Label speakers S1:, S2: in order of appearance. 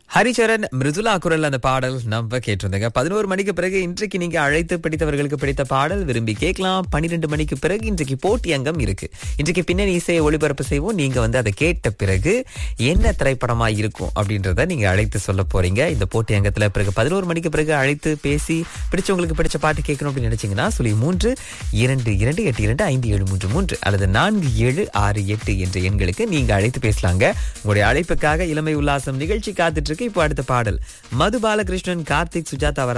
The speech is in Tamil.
S1: ஹரிச்சரன் மிருதுலா குரல் அந்த பாடல் நம்ம கேட்டிருந்தேங்க பதினோரு மணிக்கு பிறகு இன்றைக்கு நீங்க அழைத்து பிடித்தவர்களுக்கு பிடித்த பாடல் விரும்பி கேட்கலாம் பன்னிரெண்டு மணிக்கு பிறகு இன்றைக்கு போட்டி அங்கம் இருக்கு இன்றைக்கு பின்னணி இசையை ஒளிபரப்பு செய்வோம் நீங்க வந்து அதை கேட்ட பிறகு என்ன திரைப்படமா இருக்கும் அப்படின்றத நீங்க அழைத்து சொல்ல போறீங்க இந்த போட்டி அங்கத்துல பிறகு பதினோரு மணிக்கு பிறகு அழைத்து பேசி பிடிச்சவங்களுக்கு பிடிச்ச பாட்டு கேட்கணும் அப்படின்னு நினைச்சீங்கன்னா சொல்லி மூன்று இரண்டு இரண்டு எட்டு இரண்டு ஐந்து ஏழு மூன்று மூன்று அல்லது நான்கு ஏழு ஆறு எட்டு என்ற எண்களுக்கு நீங்க அழைத்து பேசலாங்க உங்களுடைய அழைப்புக்காக இளமை உல்லாசம் நிகழ்ச்சி காத்துட்டு இருக்கு இப்போ அடுத்த பாடல் மது பாலகிருஷ்ணன் கார்த்திக் சுஜாதா வர